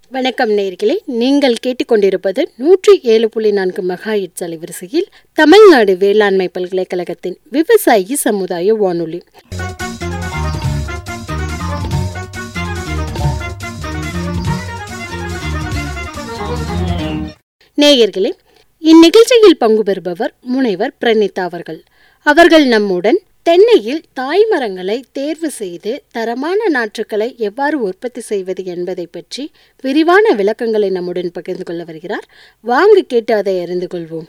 வணக்கம் நேர்களே நீங்கள் கேட்டுக்கொண்டிருப்பது நூற்றி ஏழு புள்ளி நான்கு மெகா இட்ஸ் அலைவரிசையில் தமிழ்நாடு வேளாண்மை பல்கலைக்கழகத்தின் விவசாயி சமுதாய வானொலி நேயர்களே இந்நிகழ்ச்சியில் பங்கு பெறுபவர் முனைவர் பிரணிதா அவர்கள் அவர்கள் நம்முடன் தென்னையில் தாய் மரங்களை தேர்வு செய்து தரமான நாற்றுக்களை எவ்வாறு உற்பத்தி செய்வது என்பதை பற்றி விரிவான விளக்கங்களை நம்முடன் பகிர்ந்து கொள்ள வருகிறார் வாங்க கேட்டு அதை அறிந்து கொள்வோம்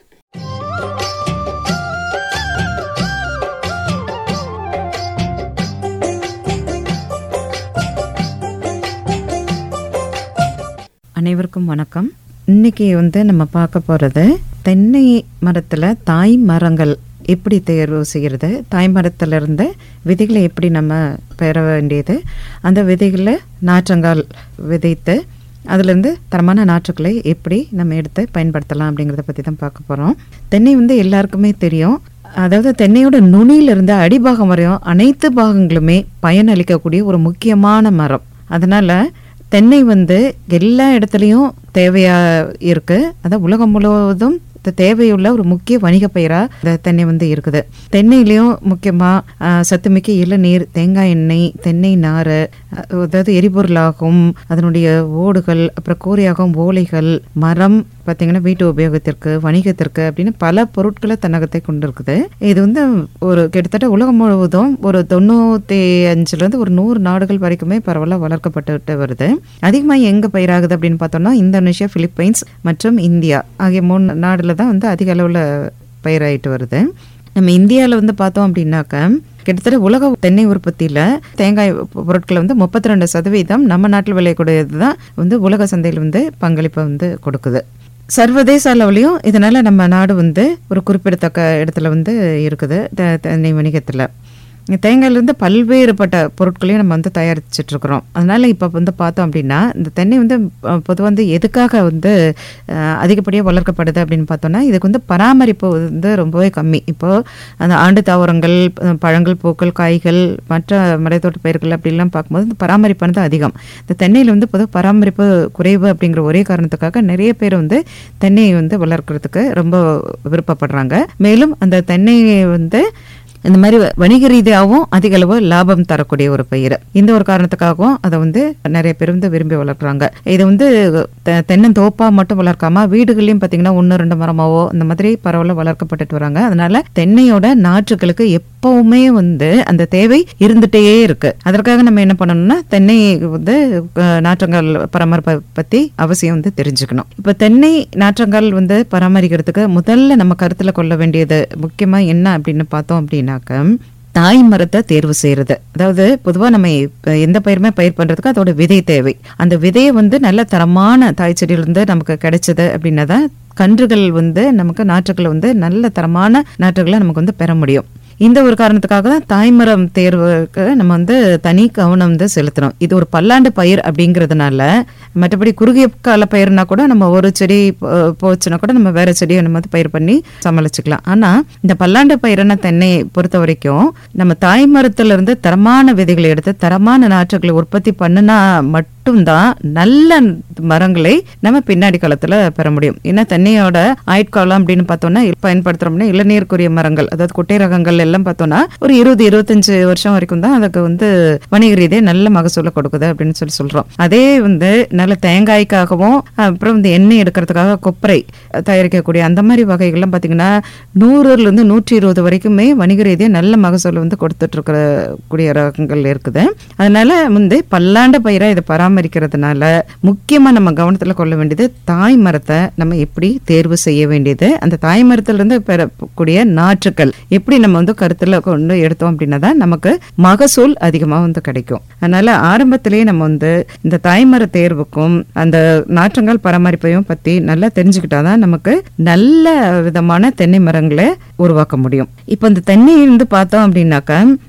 அனைவருக்கும் வணக்கம் இன்னைக்கு வந்து நம்ம பார்க்க போகிறது தென்னை மரத்தில் தாய் மரங்கள் எப்படி தேர்வு செய்கிறது தாய் மரத்திலிருந்து விதைகளை எப்படி நம்ம பெற வேண்டியது அந்த விதைகளை நாற்றங்கால் விதைத்து அதுலேருந்து தரமான நாற்றுக்களை எப்படி நம்ம எடுத்து பயன்படுத்தலாம் அப்படிங்கிறத பற்றி தான் பார்க்க போகிறோம் தென்னை வந்து எல்லாருக்குமே தெரியும் அதாவது தென்னையோட நுனியிலிருந்து அடிபாகம் வரையும் அனைத்து பாகங்களுமே பயனளிக்கக்கூடிய ஒரு முக்கியமான மரம் அதனால் தென்னை வந்து எல்லா இடத்துலையும் தேவையா இருக்கு அதான் உலகம் முழுவதும் தேவையுள்ள ஒரு முக்கிய வணிக பயிராக இந்த தென்னை வந்து இருக்குது தென்னையிலையும் முக்கியமாக சத்துமிக்க இளநீர் தேங்காய் எண்ணெய் தென்னை நார் அதாவது எரிபொருளாகும் அதனுடைய ஓடுகள் அப்புறம் கூரையாகும் ஓலைகள் மரம் பார்த்தீங்கன்னா வீட்டு உபயோகத்திற்கு வணிகத்திற்கு அப்படின்னு பல பொருட்களை தன்னகத்தை கொண்டு இருக்குது இது வந்து ஒரு கிட்டத்தட்ட உலகம் முழுவதும் ஒரு தொண்ணூற்றி அஞ்சுலேருந்து ஒரு நூறு நாடுகள் வரைக்குமே பரவலாக வளர்க்கப்பட்டு வருது அதிகமாக எங்கே பயிராகுது அப்படின்னு பார்த்தோம்னா இந்தோனேஷியா பிலிப்பைன்ஸ் மற்றும் இந்தியா ஆகிய மூணு நாடுல தான் வந்து அதிக அளவில் பயிராயிட்டு வருது நம்ம இந்தியாவில் வந்து பார்த்தோம் அப்படின்னாக்க கிட்டத்தட்ட உலக தென்னை உற்பத்தியில் தேங்காய் பொருட்களை வந்து முப்பத்தி ரெண்டு சதவீதம் நம்ம நாட்டில் விளையக்கூடியது தான் வந்து உலக சந்தையில் வந்து பங்களிப்பை வந்து கொடுக்குது சர்வதேச அளவுலையும் இதனால நம்ம நாடு வந்து ஒரு குறிப்பிடத்தக்க இடத்துல வந்து இருக்குது தென்னை வணிகத்தில் தேங்காயிலேருந்து பல்வேறுபட்ட பொருட்களையும் நம்ம வந்து தயாரிச்சிட்ருக்குறோம் அதனால் இப்போ வந்து பார்த்தோம் அப்படின்னா இந்த தென்னை வந்து பொதுவாக வந்து எதுக்காக வந்து அதிகப்படியாக வளர்க்கப்படுது அப்படின்னு பார்த்தோன்னா இதுக்கு வந்து பராமரிப்பு வந்து ரொம்பவே கம்மி இப்போது அந்த ஆண்டு தாவரங்கள் பழங்கள் பூக்கள் காய்கள் மற்ற மலைத்தோட்ட பயிர்கள் அப்படிலாம் பார்க்கும்போது இந்த பராமரிப்பானது அதிகம் இந்த தென்னையில் வந்து பொதுவாக பராமரிப்பு குறைவு அப்படிங்கிற ஒரே காரணத்துக்காக நிறைய பேர் வந்து தென்னையை வந்து வளர்க்குறதுக்கு ரொம்ப விருப்பப்படுறாங்க மேலும் அந்த தென்னையை வந்து இந்த மாதிரி வணிக ரீதியாகவும் அதிக அளவு லாபம் தரக்கூடிய ஒரு பயிர் இந்த ஒரு காரணத்துக்காகவும் அதை வந்து நிறைய பேர் வந்து விரும்பி வளர்க்குறாங்க இதை வந்து தென்னந்தோப்பா மட்டும் வளர்க்காம வீடுகள்லையும் பார்த்தீங்கன்னா ஒன்று ரெண்டு மரமாவோ இந்த மாதிரி பரவலாக வளர்க்கப்பட்டுட்டு வராங்க அதனால தென்னையோட நாற்றுகளுக்கு எப்பவுமே வந்து அந்த தேவை இருந்துட்டே இருக்கு அதற்காக நம்ம என்ன பண்ணணும்னா தென்னை வந்து நாற்றங்கால் பராமரிப்பை பற்றி அவசியம் வந்து தெரிஞ்சுக்கணும் இப்போ தென்னை நாற்றங்கால் வந்து பராமரிக்கிறதுக்கு முதல்ல நம்ம கருத்தில் கொள்ள வேண்டியது முக்கியமாக என்ன அப்படின்னு பார்த்தோம் அப்படின்னா அப்படின்னாக்க தாய் மரத்தை தேர்வு செய்யறது அதாவது பொதுவாக நம்ம எந்த பயிருமே பயிர் பண்ணுறதுக்கு அதோட விதை தேவை அந்த விதையை வந்து நல்ல தரமான தாய் செடியிலிருந்து நமக்கு கிடைச்சது அப்படின்னா தான் கன்றுகள் வந்து நமக்கு நாற்றுகளை வந்து நல்ல தரமான நாற்றுகளை நமக்கு வந்து பெற முடியும் இந்த ஒரு காரணத்துக்காக தான் தாய்மரம் தேர்வுக்கு நம்ம வந்து தனி கவனம் வந்து செலுத்தணும் இது ஒரு பல்லாண்டு பயிர் அப்படிங்கிறதுனால மற்றபடி குறுகிய கால பயிர்னா கூட நம்ம ஒரு செடி போச்சுன்னா கூட நம்ம வேற செடியை நம்ம வந்து பயிர் பண்ணி சமாளிச்சுக்கலாம் ஆனா இந்த பல்லாண்டு பயிரான தென்னை பொறுத்த வரைக்கும் நம்ம தாய்மரத்துல இருந்து தரமான விதைகளை எடுத்து தரமான நாற்றுகளை உற்பத்தி பண்ணுனா மட்டும்தான் நல்ல மரங்களை நம்ம பின்னாடி காலத்துல பெற முடியும் ஏன்னா தென்னையோட ஆயுட்காலம் அப்படின்னு பார்த்தோம்னா பயன்படுத்துறோம்னா இளநீருக்குரிய மரங்கள் அதாவது குட்டை ரகங்கள் எல்லாம் பார்த்தோம்னா ஒரு இருபது இருபத்தஞ்சு வருஷம் வரைக்கும் தான் அதுக்கு வந்து வணிக ரீதியாக நல்ல மகசூலை கொடுக்குது அப்படின்னு சொல்லி சொல்றோம் அதே வந்து நல்ல தேங்காய்க்காகவும் அப்புறம் வந்து எண்ணெய் எடுக்கிறதுக்காக கொப்பரை தயாரிக்கக்கூடிய அந்த மாதிரி வகைகள்லாம் பார்த்தீங்கன்னா நூறுல இருந்து நூற்றி இருபது வரைக்குமே வணிக ரீதியாக நல்ல மகசூலை வந்து கொடுத்துட்டு இருக்கிற கூடிய ரகங்கள் இருக்குது அதனால வந்து பல்லாண்டு பயிராக இதை பராமரிக்கிறதுனால முக்கியமாக நம்ம கவனத்தில் கொள்ள வேண்டியது தாய் மரத்தை நம்ம எப்படி தேர்வு செய்ய வேண்டியது அந்த தாய் மரத்திலிருந்து பெறக்கூடிய நாற்றுக்கள் எப்படி நம்ம வந்து கருத்தில் கொண்டு எடுத்தோம் அப்படின்னா தான் நமக்கு மகசூல் அதிகமாக வந்து கிடைக்கும் அதனால ஆரம்பத்திலேயே நம்ம வந்து இந்த தாய்மர தேர்வுக்கும் அந்த நாற்றங்கால் பராமரிப்பையும் பற்றி நல்லா தெரிஞ்சுக்கிட்டாதான் நமக்கு நல்ல விதமான தென்னை மரங்களை உருவாக்க முடியும் இப்போ இந்த தென்னை இருந்து பார்த்தோம் அப்படின்னாக்க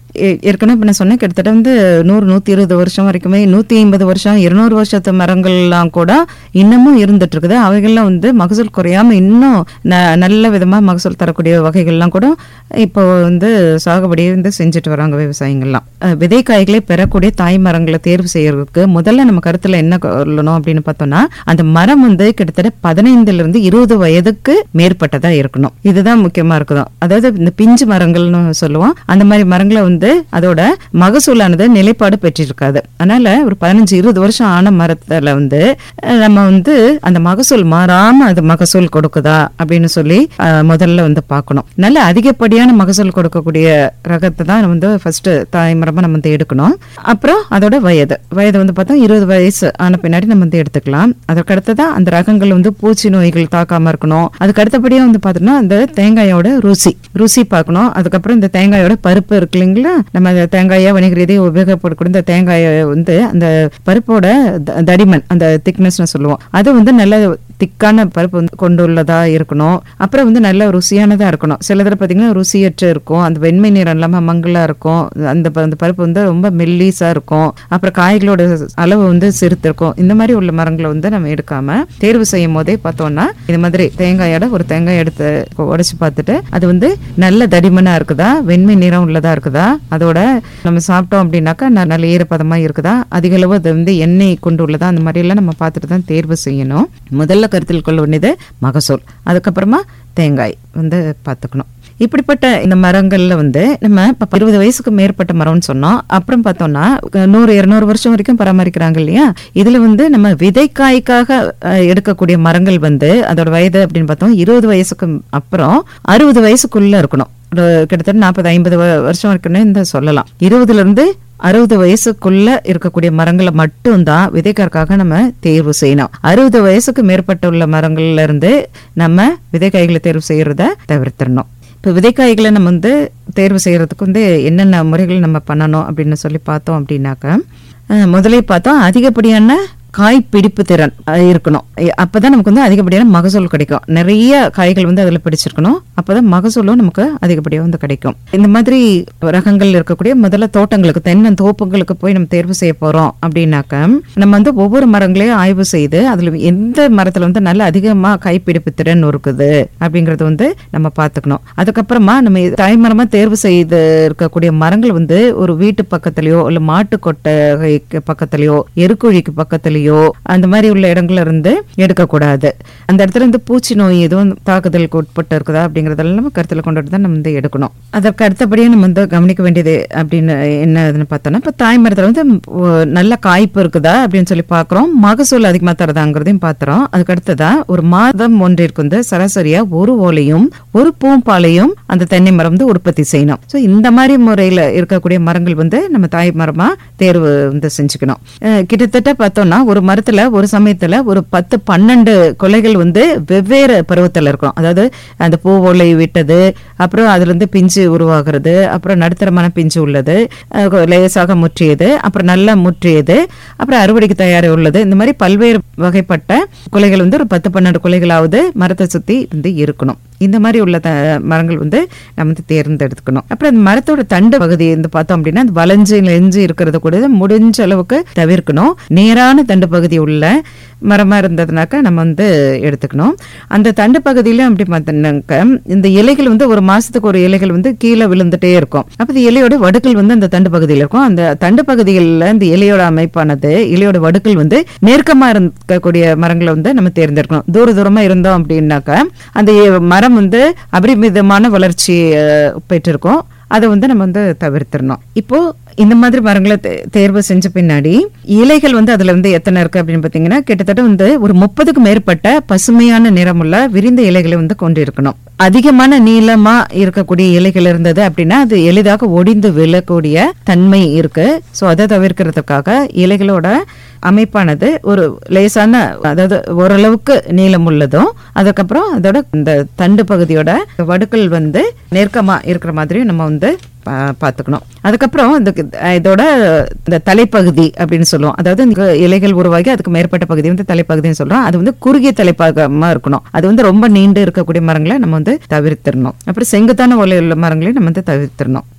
ஏ- ஏற்கனவே இப்போ நான் சொன்னேன் கிட்டத்தட்ட வந்து நூறு நூற்றி இருபது வருஷம் வரைக்குமே நூற்றி ஐம்பது வருஷம் இருநூறு வருஷத்து மரங்கள்லாம் கூட இன்னமும் இருந்துட்டு இருக்குது அவைகள்லாம் வந்து மகசூல் குறையாம இன்னும் ந- நல்ல விதமாக மகசூல் தரக்கூடிய வகைகள்லாம் கூட இப்போ வந்து சாகுபடி வந்து செஞ்சுட்டு வராங்க விவசாயிகள்லாம் அஹ், விதை காய்களை பெறக்கூடிய தாய் மரங்களை தேர்வு செய்யறதுக்கு முதல்ல நம்ம கருத்துல என்ன கொள்ளணும் அப்படின்னு பார்த்தோம்னா அந்த மரம் வந்து கிட்டத்தட்ட பதினைந்துல இருந்து இருபது வயதுக்கு மேற்பட்டதா இருக்கணும் இதுதான் முக்கியமா இருக்குதும் அதாவது இந்த பிஞ்சு மரங்கள்னு சொல்லுவோம் அந்த மாதிரி மரங்களை வந்து அதோட மகசூலானது நிலைப்பாடு பெற்றிருக்காது அதனால ஒரு பதினஞ்சு இருபது வருஷம் ஆன மரத்துல வந்து அஹ், நம்ம வந்து அந்த மகசூல் மாறாம அது மகசூல் கொடுக்குதா அப்படின்னு சொல்லி அஹ், முதல்ல வந்து பார்க்கணும் நல்ல அதிகப்படியான மகசூல் கொடுக்கக்கூடிய ரகத்தை தான் நம்ம வந்து ஃபர்ஸ்ட் தாய் மரமா நம்ம வந்து எடுக்கணும் அப்புறம் அதோட வயது வயது வந்து பார்த்தா இருபது வயசு ஆன பின்னாடி நம்ம வந்து எடுத்துக்கலாம் அதற்கு அடுத்ததான் அந்த ரகங்கள் வந்து பூச்சி நோய்கள் தாக்காம இருக்கணும் அதுக்கு அடுத்தபடியா வந்து பார்த்தோம்னா அந்த தேங்காயோட ருசி ருசி பார்க்கணும் அதுக்கப்புறம் இந்த தேங்காயோட பருப்பு இருக்கு இல்லைங்களா நம்ம அந்த தேங்காயா வணிக ரீதியாக உபயோகப்படக்கூடிய இந்த தேங்காயை வந்து அந்த பருப்போட த- தடிமன் அந்த திக்னஸ்னு சொல்லுவோம் அது வந்து நல்ல திக்கான பருப்பு வந்து கொண்டுள்ளதா இருக்கணும் அப்புறம் வந்து நல்ல ருசியானதா இருக்கணும் சில தடவை பார்த்தீங்கன்னா ருசியற்று இருக்கும் அந்த வெண்மை நிறம் இல்லாம மங்களா இருக்கும் அந்த ப- அந்த பருப்பு வந்து ரொம்ப மெல்லிசா இருக்கும் அப்புறம் காய்களோட அளவு வந்து சிறுத்து இருக்கும் இந்த மாதிரி உள்ள மரங்களை வந்து நம்ம எடுக்காம தேர்வு செய்யும் போதே பார்த்தோம்னா இது மாதிரி தேங்காயோட ஒரு தேங்காய் எடுத்து உடைச்சு பார்த்துட்டு அது வந்து நல்ல தடிமனா இருக்குதா வெண்மை நிறம் உள்ளதா இருக்குதா அதோட நம்ம சாப்பிட்டோம் அப்படின்னாக்கா ந- நல்ல ஈரப்பதமா இருக்குதா அதிக அளவு அது வந்து எண்ணெய் கொண்டு உள்ளதா அந்த மாதிரி எல்லாம் நம்ம பார்த்துட்டு தான் தேர்வு செய்யணும் முதல்ல கருத்தில் கொள்ள வேண்டியது மகசூல் அதுக்கப்புறமா தேங்காய் வந்து பார்த்துக்கணும் இப்படிப்பட்ட இந்த மரங்கள்ல வந்து நம்ம இப்ப இருபது வயசுக்கு மேற்பட்ட மரம்னு சொன்னோம் அப்புறம் பார்த்தோம்னா அஹ், நூறு இருநூறு வருஷம் வரைக்கும் பராமரிக்கிறாங்க இல்லையா இதுல வந்து நம்ம விதைக்காய்க்காக அஹ், எடுக்கக்கூடிய மரங்கள் வந்து அதோட வயது அப்படின்னு பார்த்தோம் இருபது வயசுக்கு அப்புறம் அறுபது வயசுக்குள்ள இருக்கணும் ஒரு கிட்டத்தட்ட நாற்பது ஐம்பது வருஷம் வரைக்கும் இந்த சொல்லலாம் இருபதுல இருந்து அறுபது வயசுக்குள்ள இருக்கக்கூடிய மரங்களை மட்டும்தான் விதைக்காய்க்காக நம்ம தேர்வு செய்யணும் அறுபது வயசுக்கு மேற்பட்ட உள்ள மரங்கள்ல இருந்து நம்ம விதைக்காய்களை தேர்வு செய்யறத தவிர்த்திடணும் இப்போ விதைக்காய்களை நம்ம வந்து தேர்வு செய்யறதுக்கு வந்து என்னென்ன முறைகள் நம்ம பண்ணணும் அப்படின்னு சொல்லி பார்த்தோம் அப்படின்னாக்கா அஹ், முதலே பார்த்தோம் அதிகப்படியான காய் பிடிப்பு திறன் அஹ், இருக்கணும் எ- அப்பதான் நமக்கு வந்து அதிகப்படியான மகசூல் கிடைக்கும் நிறைய காய்கள் வந்து அதில் பிடிச்சிருக்கணும் அப்பதான் மகசூலும் நமக்கு அதிகப்படியாக வந்து கிடைக்கும் இந்த மாதிரி ரகங்கள் இருக்கக்கூடிய முதல்ல தோட்டங்களுக்கு தென்னன் தோப்புங்களுக்கு போய் நம்ம தேர்வு செய்ய போறோம் அப்படின்னாக்க நம்ம வந்து ஒவ்வொரு மரங்களையும் ஆய்வு செய்து அதுல எந்த மரத்துல வந்து நல்ல அதிகமா காய்ப்பிடிப்பு திறன் இருக்குது அப்படிங்கறது வந்து நம்ம பார்த்துக்கணும் அதுக்கப்புறமா நம்ம இது தாய்மரமா தேர்வு செய்து இருக்கக்கூடிய மரங்கள் வந்து ஒரு வீட்டு பக்கத்துலயோ இல்ல மாட்டு கொட்டைக்கு பக்கத்துலயோ எருக்குழிக்கு பக்கத்துலயோ அந்த மாதிரி உள்ள இடங்கள்ல இருந்து எடுக்கக்கூடாது அந்த இடத்துல இருந்து பூச்சி நோய் எதுவும் தாக்குதலுக்கு உட்பட்டு இருக்குதா அப்படிங்கறதெல்லாம் நம்ம கருத்துல கொண்டுட்டு தான் நம்ம வந்து எடுக்கணும் அதற்கு அடுத்தபடியே நம்ம வந்து கவனிக்க வேண்டியது அப்படின்னு என்னதுன்னு பார்த்தோம்னா இப்போ தாய் மரத்துல வந்து ஒ- நல்ல காய்ப்பு இருக்குதா அப்படின்னு சொல்லி பார்க்குறோம் மகசூல் அதிகமா தரதாங்கிறதையும் பார்த்துறோம் அதுக்கு அடுத்ததா ஒரு மாதம் ஒன்றிற்கு வந்து சராசரியா ஒரு ஓலையும் ஒரு பூம்பாலையும் அந்த தென்னை மரம் வந்து உற்பத்தி செய்யணும் ஸோ இந்த மாதிரி முறையில இருக்கக்கூடிய மரங்கள் வந்து நம்ம தாய் மரமா தேர்வு வந்து செஞ்சுக்கணும் அஹ் கிட்டத்தட்ட பார்த்தோம்னா ஒரு மரத்துல ஒரு சமயத்துல ஒரு பத்து பன்னெண்டு கொலைகள் வந்து வெவ்வேறு பருவத்துல இருக்கும் அதாவது அந்த பூ ஓலை விட்டது அப்புறம் அதுல இருந்து பிஞ்சு உருவாகிறது அப்புறம் நடுத்தரமான பிஞ்சு உள்ளது அஹ் கொ- லேசாக முற்றியது அப்புறம் நல்லா முற்றியது அப்புறம் அறுவடைக்கு தயார் உள்ளது இந்த மாதிரி பல்வேறு வகைப்பட்ட குலைகள் வந்து ஒரு பத்து பன்னெண்டு குலைகளாவது மரத்தை சுத்தி வந்து இருக்கணும் இந்த மாதிரி உள்ள த மரங்கள் வந்து நம்ம வந்து தேர்ந்தெடுத்துக்கணும் அப்புறம் அந்த மரத்தோட தண்டு பகுதி வந்து பார்த்தோம் அப்படின்னா அது வளைஞ்சு நெஞ்சு இருக்கிறத கூட முடிஞ்ச அளவுக்கு தவிர்க்கணும் நேரான தண்டு பகுதி உள்ள மரமா இருந்ததுனாக்கா நம்ம வந்து எடுத்துக்கணும் அந்த தண்டு பகுதியிலும் அப்படி பார்த்தோம்னாக்க இந்த இலைகள் வந்து ஒரு மாசத்துக்கு ஒரு இலைகள் வந்து கீழே விழுந்துட்டே இருக்கும் அப்ப இந்த இலையோட வடுக்கள் வந்து அந்த தண்டு பகுதியில் இருக்கும் அந்த தண்டு பகுதிகளில் இந்த இலையோட அமைப்பானது இலையோட வடுக்கள் வந்து நெருக்கமா இருக்கக்கூடிய மரங்களை வந்து நம்ம தேர்ந்தெடுக்கணும் தூர தூரமா இருந்தோம் அப்படின்னாக்கா அந்த எ- மரம் வந்து அபரிமிதமான வளர்ச்சி அஹ், பெற்றிருக்கும் அதை வந்து நம்ம வந்து தவிர்த்திடணும் இப்போ இந்த மாதிரி மரங்களை தே- தேர்வு செஞ்ச பின்னாடி இலைகள் வந்து அதுல வந்து எத்தனை இருக்கு அப்படின்னு பாத்தீங்கன்னா கிட்டத்தட்ட வந்து ஒரு முப்பதுக்கு மேற்பட்ட பசுமையான நிறமுள்ள விரிந்த இலைகளை வந்து கொண்டு இருக்கணும் அதிகமான நீளமா இருக்கக்கூடிய இலைகள் இருந்தது அப்படின்னா அது எளிதாக ஒடிந்து விழக்கூடிய தன்மை இருக்கு சோ அதை தவிர்க்கிறதுக்காக இலைகளோட அமைப்பானது ஒரு லேசான அதாவது ஓரளவுக்கு நீளம் உள்ளதும் அதுக்கப்புறம் அதோட இந்த தண்டு பகுதியோட வடுக்கள் வந்து நெருக்கமா இருக்கிற மாதிரியும் நம்ம வந்து பா- பார்த்துக்கணும் அதுக்கப்புறம் இந்த இதோட இந்த தலைப்பகுதி அப்படின்னு சொல்லுவோம் அதாவது இந்த இலைகள் உருவாகி அதுக்கு மேற்பட்ட பகுதி வந்து தலைப்பகுதின்னு சொல்றோம் அது வந்து குறுகிய தலைப்பாகமா இருக்கணும் அது வந்து ரொம்ப நீண்டு இருக்கக்கூடிய மரங்களை நம்ம வந்து தவிர்த்திடணும் அப்புறம் செங்குத்தான ஓலை உள்ள மரங்களையும் நம்ம வந்து தவிர்த்திடணும்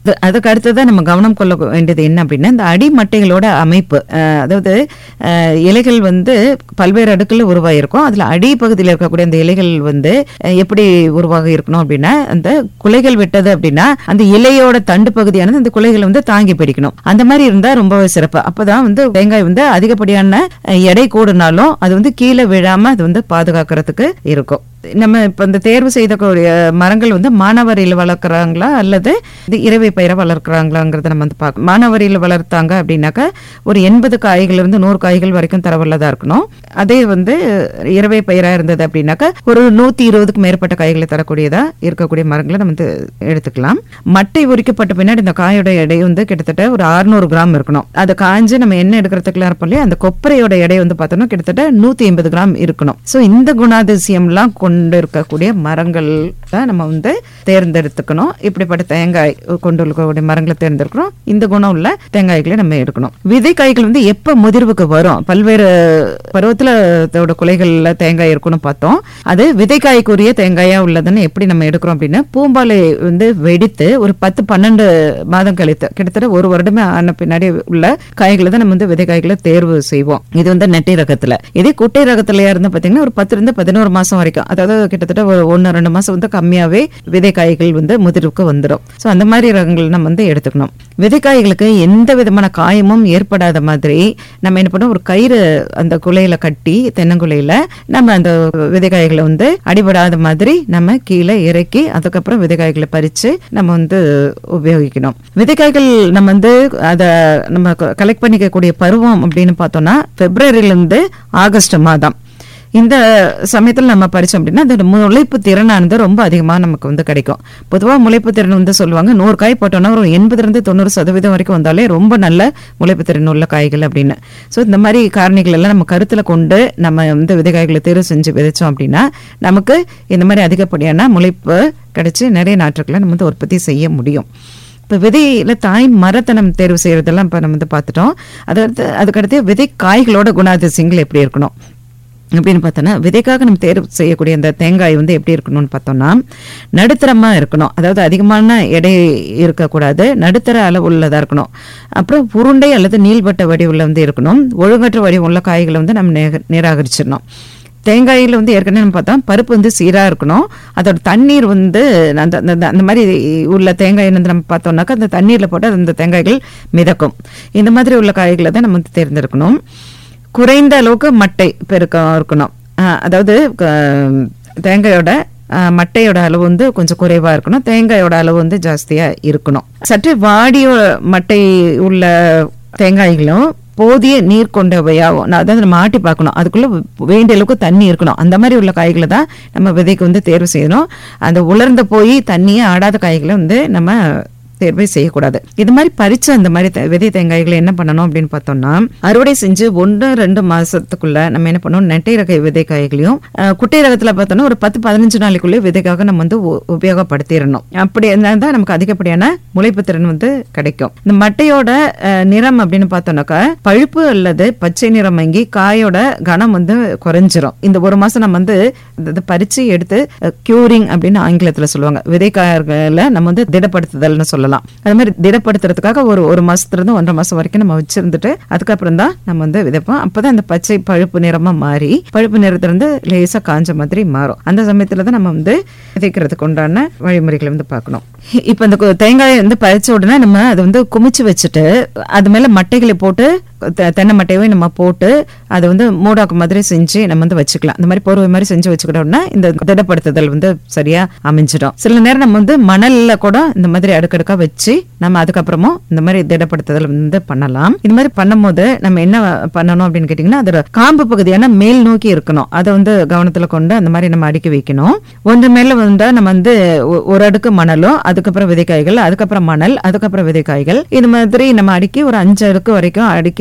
அது- அதுக்கு அடுத்ததான் நம்ம கவனம் கொள்ள வேண்டியது என்ன அப்படின்னா இந்த அடிமட்டைகளோட அமைப்பு அஹ், அதாவது அஹ், இலைகள் வந்து பல்வேறு அடுக்குல உருவாகிருக்கும் அதுல அடி பகுதியில் இருக்கக்கூடிய அந்த இலைகள் வந்து அஹ், எப்படி உருவாகி இருக்கணும் அப்படின்னா அந்த குலைகள் விட்டது அப்படின்னா அந்த இலையோட தண்டு பகுதியானது அந்த குலைகளை வந்து தாங்கி பிடிக்கணும் அந்த மாதிரி இருந்தா ரொம்பவே சிறப்பு அப்பதான் வந்து தேங்காய் வந்து அதிகப்படியான அஹ், எடை கூடுனாலும் அது வந்து கீழே விழாம அது வந்து பாதுகாக்கிறதுக்கு இருக்கும் நம்ம இப்ப இந்த தேர்வு செய்தக்கூடிய மரங்கள் வந்து மானாவாரியில் வளர்க்குறாங்களா அல்லது இது இறவை பயிரை வளர்க்குறாங்களாங்கிறத நம்ம வந்து பார்க்கணும் மானாவாரியில் வளர்த்தாங்க அப்படின்னாக்கா ஒரு எண்பது காய்கள் இருந்து நூறு காய்கள் வரைக்கும் தரவுள்ளதா இருக்கணும் அதே வந்து இறவை பயிரா இருந்தது அப்படின்னாக்கா ஒரு நூத்தி இருபதுக்கு மேற்பட்ட காய்களை தரக்கூடியதா இருக்கக்கூடிய மரங்களை நம்ம வந்து எடுத்துக்கலாம் மட்டை உரிக்கப்பட்ட பின்னாடி இந்த காயோட எடை வந்து கிட்டத்தட்ட ஒரு 600 கிராம் இருக்கணும் அதை காஞ்சு நம்ம எண்ணெய் எடுக்கிறதுக்குலாம் இருப்போம் இல்லையா அந்த கொப்பரையோட எடை வந்து பார்த்தோம்னா கிட்டத்தட்ட நூத்தி எண்பது கிராம் இருக்கணும் ஸோ இந்த குணாதிசயம்லாம் கொண்டு இருக்கக்கூடிய மரங்கள் தான் நம்ம வந்து தேர்ந்தெடுத்துக்கணும் இப்படிப்பட்ட தேங்காய் கொண்டு இருக்கக்கூடிய மரங்களை தேர்ந்தெடுக்கணும் இந்த குணம் உள்ள தேங்காய்களை நம்ம எடுக்கணும் விதை காய்கள் வந்து எப்ப முதிர்வுக்கு வரும் பல்வேறு பருவத்துல அதோட குலைகள்ல தேங்காய் இருக்குன்னு பார்த்தோம் அது விதைக்காய்க்குரிய தேங்காயா உள்ளதுன்னு எப்படி நம்ம எடுக்கிறோம் அப்படின்னா பூம்பாலை வந்து வெடித்து ஒரு பத்து பன்னெண்டு மாதம் கழித்து கிட்டத்தட்ட ஒரு வருடமே ஆன பின்னாடி உள்ள காய்களை தான் நம்ம வந்து விதைக்காய்களை தேர்வு செய்வோம் இது வந்து நெட்டை ரகத்துல இதே குட்டை ரகத்துலயா இருந்து பாத்தீங்கன்னா ஒரு பத்துல இருந்து பதினோரு மாசம் வரைக்கும் அதாவது கிட்டத்தட்ட ஒரு ஒன்னு ரெண்டு மாசம் வந்து கம்மியாவே விதைக்காய்கள் வந்து முதிர்வுக்கு வந்துடும் ஸோ அந்த மாதிரி ரகங்கள் நம்ம வந்து எடுத்துக்கணும் விதைக்காய்களுக்கு எந்த விதமான காயமும் ஏற்படாத மாதிரி நம்ம என்ன பண்ணோம் ஒரு கயிறு அந்த குலையில கட்டி தென்னங்குலையில நம்ம அந்த விதைக்காய்களை வந்து அடிபடாத மாதிரி நம்ம கீழே இறக்கி அதுக்கப்புறம் விதைக்காய்களை பறிச்சு நம்ம வந்து உபயோகிக்கணும் விதைக்காய்கள் நம்ம வந்து அதை நம்ம கலெக்ட் பண்ணிக்கக்கூடிய பருவம் அப்படின்னு பார்த்தோம்னா பிப்ரவரியில இருந்து ஆகஸ்ட் மாதம் இந்த சமயத்தில் நம்ம படிச்சோம் அப்படின்னா அதோட முளைப்பு திறனானது ரொம்ப அதிகமாக நமக்கு வந்து கிடைக்கும் பொதுவாக முளைப்பு திறன் வந்து சொல்லுவாங்க நூறு காய் போட்டோம்னா ஒரு எண்பதுலேருந்து தொண்ணூறு சதவீதம் வரைக்கும் வந்தாலே ரொம்ப நல்ல முளைப்பு திறன் உள்ள காய்கள் அப்படின்னு ஸோ இந்த மாதிரி காரணிகள் எல்லாம் நம்ம கருத்தில் கொண்டு நம்ம வந்து விதைக்காய்களை தேர்வு செஞ்சு விதைச்சோம் அப்படின்னா நமக்கு இந்த மாதிரி அதிகப்படியான முளைப்பு கிடைச்சி நிறைய நாற்றுக்களை நம்ம வந்து உற்பத்தி செய்ய முடியும் இப்போ விதையில தாய் மரத்தை நம்ம தேர்வு செய்யறதெல்லாம் இப்போ நம்ம வந்து பார்த்துட்டோம் அதடுத்து அதுக்கடுத்து விதை காய்களோட குணாதிசயங்கள் எப்படி இருக்கணும் அப்படின்னு பார்த்தோன்னா விதைக்காக நம்ம தேர்வு செய்யக்கூடிய அந்த தேங்காய் வந்து எப்படி இருக்கணும்னு பார்த்தோம்னா நடுத்தரமா இருக்கணும் அதாவது அதிகமான எடை இருக்கக்கூடாது நடுத்தர அளவு உள்ளதா இருக்கணும் அப்புறம் உருண்டை அல்லது நீள்வட்ட வடிவுல வந்து இருக்கணும் ஒழுங்கற்ற வடிவம் உள்ள காய்களை வந்து நம்ம நே- நிராகரிச்சிடணும் தேங்காயில் வந்து ஏற்கனவே நம்ம பார்த்தோம் பருப்பு வந்து சீராக இருக்கணும் அதோட தண்ணீர் வந்து அந்த அந்த- அந்த மாதிரி உள்ள தேங்காய் வந்து நம்ம பார்த்தோம்னாக்கா அந்த தண்ணீரில் போட்டு அந்த தேங்காய்கள் மிதக்கும் இந்த மாதிரி உள்ள காய்களை தான் நம்ம வந்து தேர்ந்தெடுக்கணும் குறைந்த அளவுக்கு மட்டை பெருக்கம் இருக்கணும் ஆஹ் அதாவது க- தேங்காயோட ஆஹ் மட்டையோட அளவு வந்து கொஞ்சம் குறைவா இருக்கணும் தேங்காயோட அளவு வந்து ஜாஸ்தியா இருக்கணும் சற்று வாடிய மட்டை உள்ள தேங்காய்களும் போதிய நீர் கொண்டவையாகும் நான் அதாவது நம்ம ஆட்டி பார்க்கணும் அதுக்குள்ள வேண்டிய அளவுக்கு தண்ணி இருக்கணும் அந்த மாதிரி உள்ள காய்களை தான் நம்ம விதைக்கு வந்து தேர்வு செய்யணும் அந்த உலர்ந்த போய் தண்ணியே ஆடாத காய்களை வந்து நம்ம தேர்வை செய்யக்கூடாது இது மாதிரி பறிச்ச அந்த மாதிரி தே- விதை தேங்காய்களை என்ன பண்ணணும் அப்படின்னு பார்த்தோம்னா அறுவடை செஞ்சு ஒன்று ரெண்டு மாசத்துக்குள்ள நம்ம என்ன பண்ணணும் நெட்டை ரக விதை காய்களையும் அஹ், குட்டை ரகத்துல பார்த்தோம்னா ஒரு பத்து பதினஞ்சு நாளைக்குள்ளே விதைக்காக நம்ம வந்து உ- உபயோகப்படுத்திடணும் அப்படி இருந்தால் தான் நமக்கு அதிகப்படியான முளைப்பு திறன் வந்து கிடைக்கும் இந்த மட்டையோட அஹ், நிறம் அப்படின்னு பார்த்தோம்னாக்கா பழுப்பு அல்லது பச்சை நிறம் மங்கி காயோட கனம் வந்து குறைஞ்சிரும் இந்த ஒரு மாசம் நம்ம வந்து இதை பறிச்சு எடுத்து கியூரிங் அப்படின்னு ஆங்கிலத்துல சொல்லுவாங்க விதைக்காய்களை நம்ம வந்து திடப்படுத்துதல்னு சொல்லலாம் அது மாதிரி திடப்படுத்துறதுக்காக ஒரு ஒரு மாசத்துல இருந்து ஒன்றரை மாசம் வரைக்கும் நம்ம வச்சிருந்துட்டு அதுக்கப்புறம் தான் நம்ம வந்து விதைப்போம் அப்பதான் அந்த பச்சை பழுப்பு நிறமா மாறி பழுப்பு நிறத்துல இருந்து லேசா காஞ்ச மாதிரி மாறும் அந்த சமயத்துல தான் நம்ம வந்து விதைக்கிறதுக்கு உண்டான வழிமுறைகளை வந்து பார்க்கணும் இப்ப இந்த கு- தேங்காயை வந்து பறிச்ச உடனே நம்ம அதை வந்து குமிச்சு வச்சுட்டு அது மேல மட்டைகளை போட்டு தெ- தென்னை மட்டையவே நம்ம போட்டு அதை வந்து மூடாக்கு மாதிரி செஞ்சு நம்ம வந்து வச்சுக்கலாம் இந்த மாதிரி போர்வை மாதிரி செஞ்சு வச்சுக்கிட்டோம்னா இந்த திடப்படுத்துதல் வந்து சரியா அமைஞ்சிடும் சில நேரம் நம்ம வந்து மணல்ல கூட இந்த மாதிரி அடுக்கடுக்கா வச்சு நம்ம அதுக்கப்புறமும் இந்த மாதிரி திடப்படுத்துதல் வந்து பண்ணலாம் இந்த மாதிரி பண்ணும்போது நம்ம என்ன பண்ணணும் அப்படின்னு கேட்டிங்கன்னா அதோட காம்பு பகுதியான மேல் நோக்கி இருக்கணும் அதை வந்து கவனத்துல கொண்டு அந்த மாதிரி நம்ம அடுக்கி வைக்கணும் ஒன்று மேல வந்து நம்ம வந்து ஒ- ஒரு அடுக்கு மணலும் அதுக்கப்புறம் விதைக்காய்கள் அதுக்கப்புறம் மணல் அதுக்கப்புறம் விதைக்காய்கள் இது மாதிரி நம்ம அடுக்கி ஒரு அஞ்சு அடுக்கு வரைக்கும் அடுக்கி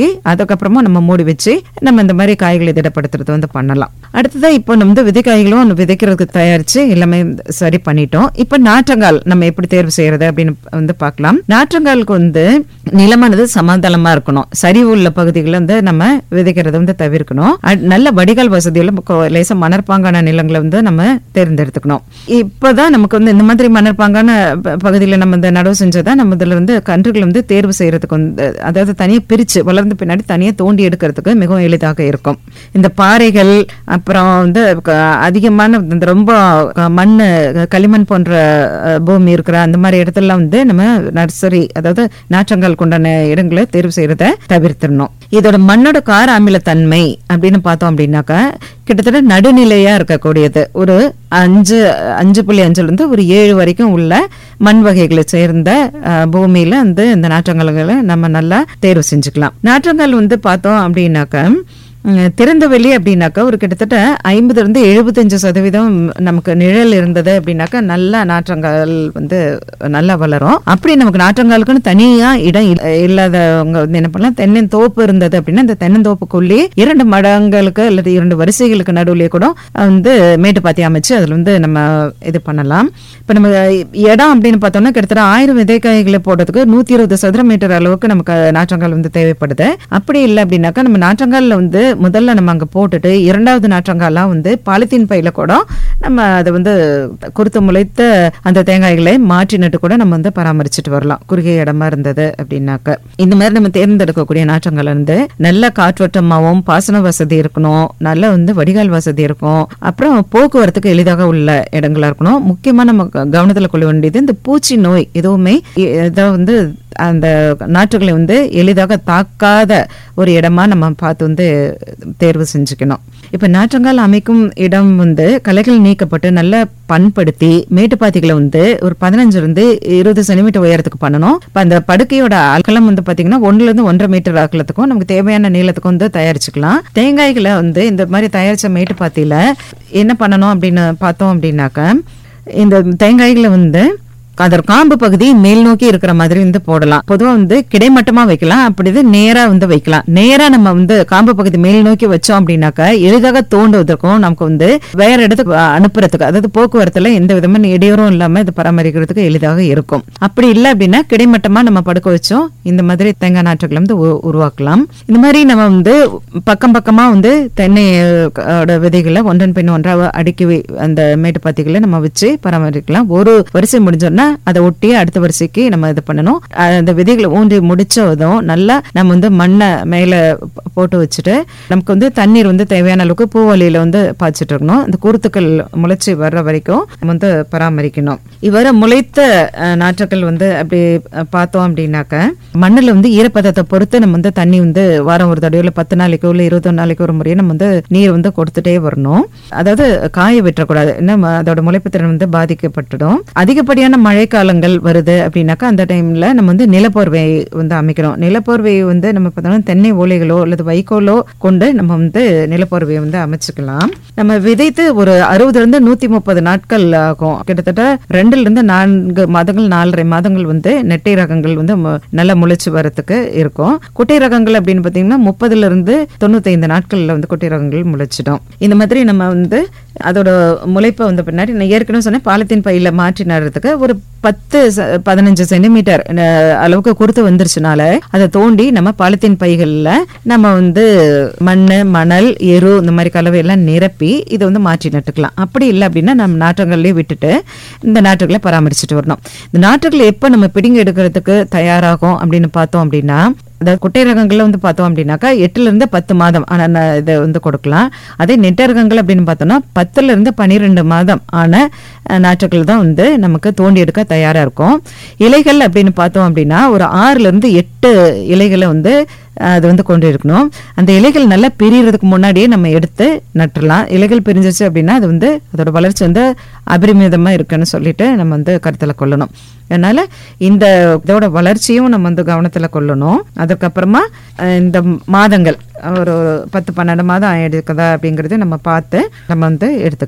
அதுக்கப்புறமா நம்ம மூடி வச்சு நம்ம இந்த மாதிரி காய்களை திடப்படுத்துறது வந்து பண்ணலாம் அடுத்ததான் இப்போ நம்ம வந்து விதைக்காய்களும் விதைக்கிறதுக்கு தயாரிச்சு எல்லாமே சரி பண்ணிட்டோம் இப்போ நாற்றங்கால் நம்ம எப்படி தேர்வு செய்யறது அப்படின்னு வந்து பார்க்கலாம் நாற்றங்காலுக்கு வந்து நிலமானது சமதளமா இருக்கணும் சரிவு உள்ள பகுதிகளில் வந்து நம்ம விதைக்கிறத வந்து தவிர்க்கணும் அ- நல்ல வடிகால் வசதியுள்ள கொ- லேசா மணற்பாங்கான நிலங்களை வந்து நம்ம தேர்ந்தெடுத்துக்கணும் இப்போதான் நமக்கு வந்து இந்த மாதிரி மணற்பாங்கான ப- பகுதியில நம்ம இந்த நடவு செஞ்சதான் நம்ம இதுல வந்து கன்றுகள் வந்து தேர்வு செய்யறதுக்கு வந்து அதாவது தனியா பிரிச்சு வளர்ந்த பின்னாடி தனியா தோண்டி எடுக்கிறதுக்கு மிகவும் எளிதாக இருக்கும் இந்த பாறைகள் அப்புறம் வந்து க- அதிகமான இந்த ரொம்ப க- மண்ணு களிமண் போன்ற அஹ், பூமி இருக்கிற அந்த மாதிரி இடத்துல வந்து நம்ம நர்சரி அதாவது நாற்றங்கால் கொண்டான இடங்களை தேர்வு செய்யறத தவிர்த்திடணும் இதோட மண்ணோட கார அமிலத்தன்மை அப்படின்னு பார்த்தோம் அப்படின்னாக்கா கிட்டத்தட்ட நடுநிலையா இருக்கக்கூடியது ஒரு அஞ்சு அஞ்சு புள்ளி அஞ்சுல இருந்து ஒரு ஏழு வரைக்கும் உள்ள மண் வகைகளை சேர்ந்த அஹ், பூமியில வந்து இந்த நாற்றங்கால்களை நம்ம நல்லா தேர்வு செஞ்சுக்கலாம் நாற்றங்கால் வந்து பார்த்தோம் அப்படின்னாக்கா உம், திறந்த வெளி அப்படின்னாக்கா ஒரு கிட்டத்தட்ட ஐம்பதுல இருந்து எழுபத்தஞ்சு சதவீதம் நமக்கு நிழல் இருந்தது அப்படின்னாக்கா நல்லா நாற்றங்கால் வந்து நல்லா வளரும் அப்படி நமக்கு நாற்றங்காலுக்குன்னு தனியா இடம் இல்ல- இல்லாதவங்க வந்து என்ன பண்ணலாம் தென்னந்தோப்பு இருந்தது அப்படின்னா இந்த தென்னந்தோப்புக்குள்ளே இரண்டு மடங்களுக்கு அல்லது இரண்டு வரிசைகளுக்கு நடுவுலயே கூட வந்து மேட்டுப்பாத்தி அமைச்சு அதுல வந்து நம்ம இது பண்ணலாம் இப்ப நம்ம இடம் அப்படின்னு பார்த்தோம்னா கிட்டத்தட்ட ஆயிரம் விதைக்காய்களை போடுறதுக்கு நூத்தி இருபது சதுர மீட்டர் அளவுக்கு நமக்கு நாற்றங்கால் வந்து தேவைப்படுது அப்படி இல்லை அப்படின்னாக்கா நம்ம நாற்றங்கால்ல வந்து முதல்ல நம்ம அங்க போட்டுட்டு இரண்டாவது நாற்றங்காலாம் வந்து பாலித்தீன் பையில கூட நம்ம அதை வந்து குருத்து முளைத்த அந்த தேங்காய்களை மாற்றி நட்டு கூட நம்ம வந்து பராமரிச்சுட்டு வரலாம் குறுகிய இடமா இருந்தது அப்படின்னாக்க இந்த மாதிரி நம்ம தேர்ந்தெடுக்கக்கூடிய நாற்றங்கள் வந்து நல்ல காற்றோட்டமாகவும் பாசன வசதி இருக்கணும் நல்ல வந்து வடிகால் வசதி இருக்கும் அப்புறம் போக்குவரத்துக்கு எளிதாக உள்ள இடங்களா இருக்கணும் முக்கியமா நம்ம க- கவனத்துல கொள்ள வேண்டியது இந்த பூச்சி நோய் எதுவுமே இ- இதை வந்து அந்த நாற்றுகளை வந்து எளிதாக தாக்காத ஒரு இடமா நம்ம பார்த்து வந்து தேர்வு செஞ்சுக்கணும் இப்ப நாற்றங்கால் அமைக்கும் இடம் வந்து களைகள் நீக்கப்பட்டு நல்லா பண்படுத்தி மேட்டுப்பாத்திகளை வந்து ஒரு பதினஞ்சுல இருந்து இருபது சென்டிமீட்டர் உயரத்துக்கு பண்ணணும் இப்ப அந்த படுக்கையோட அகலம் வந்து பாத்தீங்கன்னா ஒண்ணுல இருந்து ஒன்றரை மீட்டர் அகலத்துக்கும் நமக்கு தேவையான நீளத்துக்கும் வந்து தயாரிச்சுக்கலாம் தேங்காய்களை வந்து இந்த மாதிரி தயாரிச்ச மேட்டுப்பாத்தியில என்ன பண்ணணும் அப்படின்னு பார்த்தோம் அப்படின்னாக்க இந்த தேங்காய்களை வந்து அதோட காம்பு பகுதி மேல் நோக்கி இருக்கிற மாதிரி வந்து போடலாம் பொதுவா வந்து கிடைமட்டமா வைக்கலாம் அப்படி இது நேரா வந்து வைக்கலாம் நேரா நம்ம வந்து காம்பு பகுதி மேல் நோக்கி வச்சோம் அப்படின்னாக்கா எளிதாக தோண்டுவதற்கும் நமக்கு வந்து வேற இடத்துக்கு அ- அனுப்புறதுக்கு அதாவது போக்குவரத்துல எந்த விதமான இடையூறும் இல்லாம இது பராமரிக்கிறதுக்கு எளிதாக இருக்கும் அப்படி இல்லை அப்படின்னா கிடைமட்டமா நம்ம படுக்க வச்சோம் இந்த மாதிரி தேங்காய் நாற்றுகளை வந்து உ- உருவாக்கலாம் இந்த மாதிரி நம்ம வந்து பக்கம் பக்கமா வந்து தென்னையோட விதைகளை ஒன்றன் பின் ஒன்றாக அடுக்கி வை- அந்த மேட்டுப்பாத்திகளை நம்ம வச்சு பராமரிக்கலாம் ஒரு வரிசை முடிஞ்சோன்னா அதை ஒட்டி அடுத்த வரிசைக்கு நம்ம இது பண்ணணும் அஹ் அந்த விதைகளை ஊன்றி முடிச்சதும் நல்லா நம்ம வந்து மண்ணை மேல ப- போட்டு வச்சுட்டு நமக்கு வந்து தண்ணீர் வந்து தேவையான அளவுக்கு பூவலியில வந்து பாய்ச்சிட்டு இருக்கணும் இந்த குருத்துக்கள் முளைச்சி வர்ற வரைக்கும் நம்ம வந்து பராமரிக்கணும் இவ்வாறு முளைத்த அஹ், நாற்றுக்கள் வந்து அப்படி அஹ், பார்த்தோம் அப்படின்னாக்க மண்ணுல வந்து ஈரப்பதத்தை பொறுத்து நம்ம வந்து தண்ணி வந்து வாரம் ஒரு தடவை இல்ல பத்து நாளைக்கோ இல்ல இருபத்தி நாளைக்கு ஒரு முறையோ நம்ம வந்து நீர் வந்து கொடுத்துட்டே வரணும் அதாவது காய விட்டுறக்கூடாது என்ன ம- அதோட முளைப்பு திறன் வந்து பாதிக்கப்பட்டுடும் அதிகப்படியான மழைக்காலங்கள் வருது அப்படின்னாக்கா அந்த டைம்ல நம்ம வந்து நிலப்போர்வை வந்து அமைக்கிறோம் நிலப்போர்வை வந்து நம்ம பார்த்தோம்னா தென்னை ஓலைகளோ அல்லது வைக்கோலோ கொண்டு நம்ம வந்து நிலப்போர்வையை வந்து அமைச்சுக்கலாம் நம்ம விதைத்து ஒரு அறுபதுல இருந்து நூத்தி முப்பது நாட்கள் ஆகும் கிட்டத்தட்ட ரெண்டுல இருந்து நான்கு மாதங்கள் நாலரை மாதங்கள் வந்து நெட்டை ரகங்கள் வந்து மு- நல்லா முளைச்சு வரதுக்கு இருக்கும் குட்டை ரகங்கள் அப்படின்னு பார்த்தீங்கன்னா முப்பதுல இருந்து தொண்ணூத்தைந்து நாட்கள்ல வந்து குட்டை ரகங்கள் முளைச்சிடும் இந்த மாதிரி நம்ம வந்து அதோட முளைப்பை வந்த பின்னாடி நான் ஏற்கனவே சொன்னேன் பாலித்தீன் பையில மாற்றி நடுறதுக்கு ஒரு பத்து ச- பதினஞ்சு சென்டிமீட்டர் அஹ், அளவுக்கு குறுத்து வந்துருச்சுனால அதை தோண்டி நம்ம பாலித்தீன் பைகள்ல நம்ம வந்து மண்ணு மணல் எரு இந்த மாதிரி கலவையெல்லாம் நிரப்பி இதை வந்து மாற்றி நட்டுக்கலாம் அப்படி இல்லை அப்படின்னா நம்ம நாற்றங்கள்லயே விட்டுட்டு இந்த நாற்றுகளை பராமரிச்சுட்டு வரணும் இந்த நாற்றுகளை எப்போ நம்ம பிடிங்க எடுக்கிறதுக்கு தயாராகும் அப்படின்னு பார்த்தோம் அப்படின்னா அதாவது குட்டை ரகங்கள்ல வந்து பார்த்தோம் அப்படின்னாக்கா எட்டுல இருந்து பத்து மாதம் ஆன ந- இதை வந்து கொடுக்கலாம் அதே நெட்ட ரகங்கள் அப்படின்னு பார்த்தோம்னா பத்துல இருந்து பன்னிரெண்டு மாதம் ஆன அஹ், நாற்றுகள் தான் வந்து நமக்கு தோண்டி எடுக்க தயாரா இருக்கும் இலைகள் அப்படின்னு பார்த்தோம் அப்படின்னா ஒரு ஆறுல இருந்து எட்டு இலைகளை வந்து அஹ், அது வந்து கொண்டு இருக்கணும் அந்த இலைகள் நல்லா பிரியறதுக்கு முன்னாடியே நம்ம எடுத்து நட்டுறலாம் இலைகள் பிரிஞ்சிச்சு அப்படின்னா அது வந்து அதோட வளர்ச்சி வந்து அபரிமிதமா இருக்குன்னு சொல்லிட்டு நம்ம வந்து கருத்துல கொள்ளணும் அதனால இந்த இதோட வளர்ச்சியும் நம்ம வந்து கவனத்துல கொள்ளணும் அதுக்கப்புறமா அஹ், இந்த மாதங்கள் ஒரு பத்து பன்னெண்டு மாதம் ஆயிடுக்குதா அப்படிங்கறது நம்ம பார்த்து நம்ம வந்து எடுத்துக்கலாம்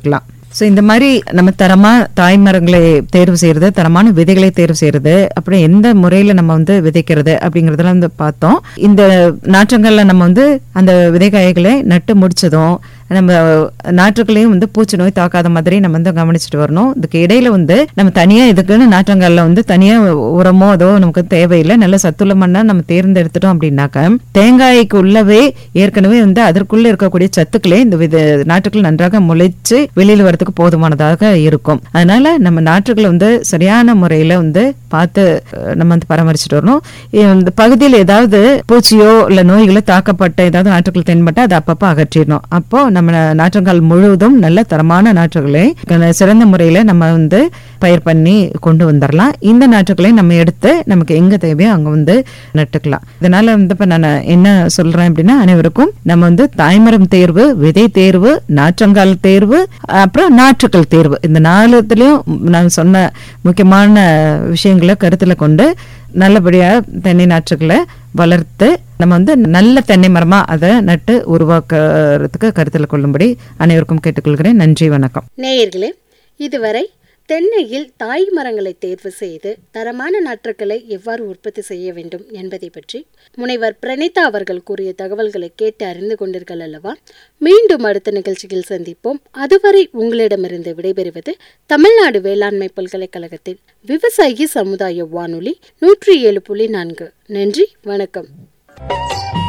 ஸோ இந்த மாதிரி நம்ம தரமா தாய்மரங்களை தேர்வு செய்யறது தரமான விதைகளை தேர்வு செய்யறது அப்புறம் எந்த முறையில நம்ம வந்து விதைக்கிறது அப்படிங்கறதெல்லாம் வந்து பார்த்தோம் இந்த நாற்றங்கள்ல நம்ம வந்து அந்த விதைக்காய்களை நட்டு முடிச்சதும் நம்ம நாற்றுகளையும் வந்து பூச்சி நோய் தாக்காத மாதிரி நம்ம வந்து கவனிச்சுட்டு வரணும் இதுக்கு இடையில வந்து நம்ம தனியா இதுக்குன்னு நாற்றங்கள்ல வந்து தனியா உரமோ அதோ நமக்கு தேவையில்லை நல்ல சத்துள்ள மண்ணா நம்ம தேர்ந்தெடுத்துட்டோம் அப்படின்னாக்க தேங்காய்க்கு உள்ளவே ஏற்கனவே வந்து அதற்குள்ள இருக்கக்கூடிய சத்துக்களே இந்த வித நாற்றுகள் நன்றாக முளைச்சு வெளியில வரதுக்கு போதுமானதாக இருக்கும் அதனால நம்ம நாற்றுகளை வந்து சரியான முறையில வந்து பார்த்து அஹ், நம்ம வந்து பராமரிச்சுட்டு வரணும் இ- இந்த பகுதியில் ஏதாவது பூச்சியோ இல்ல நோய்களோ தாக்கப்பட்ட ஏதாவது நாற்றுகள் தென்பட்டா அதை அப்பப்போ அகற்றிடணும் அப்போ நம்ம நாற்றுகள் முழுவதும் நல்ல தரமான நாற்றுகளை க- சிறந்த முறையில நம்ம வந்து பயிர் பண்ணி கொண்டு வந்துடலாம் இந்த நாற்றுகளை நம்ம எடுத்து நமக்கு எங்க தேவையோ அங்க வந்து நட்டுக்கலாம் இதனால வந்து இப்ப நான் என்ன சொல்றேன் அப்படின்னா அனைவருக்கும் நம்ம வந்து தாய்மரம் தேர்வு விதை தேர்வு நாற்றங்கால் தேர்வு அப்புறம் நாற்றுக்கள் தேர்வு இந்த நாலுத்துலயும் நான் சொன்ன முக்கியமான விஷயங்களை கருத்துல கொண்டு நல்லபடியா தென்னை நாற்றுகளை வளர்த்து நம்ம வந்து நல்ல தென்னை மரமா அதை நட்டு உருவாக்குறதுக்கு கருத்தில் கொள்ளும்படி அனைவருக்கும் கேட்டுக்கொள்கிறேன் நன்றி வணக்கம் நேயர்களே இதுவரை தென்னையில் தாய் மரங்களை தேர்வு செய்து தரமான நாற்றுக்களை எவ்வாறு உற்பத்தி செய்ய வேண்டும் என்பதை பற்றி முனைவர் பிரணீதா அவர்கள் கூறிய தகவல்களை கேட்டு அறிந்து கொண்டீர்கள் அல்லவா மீண்டும் அடுத்த நிகழ்ச்சியில் சந்திப்போம் அதுவரை உங்களிடமிருந்து விடைபெறுவது தமிழ்நாடு வேளாண்மை பல்கலைக்கழகத்தின் விவசாயி சமுதாய வானொலி நூற்றி ஏழு புள்ளி நான்கு நன்றி வணக்கம்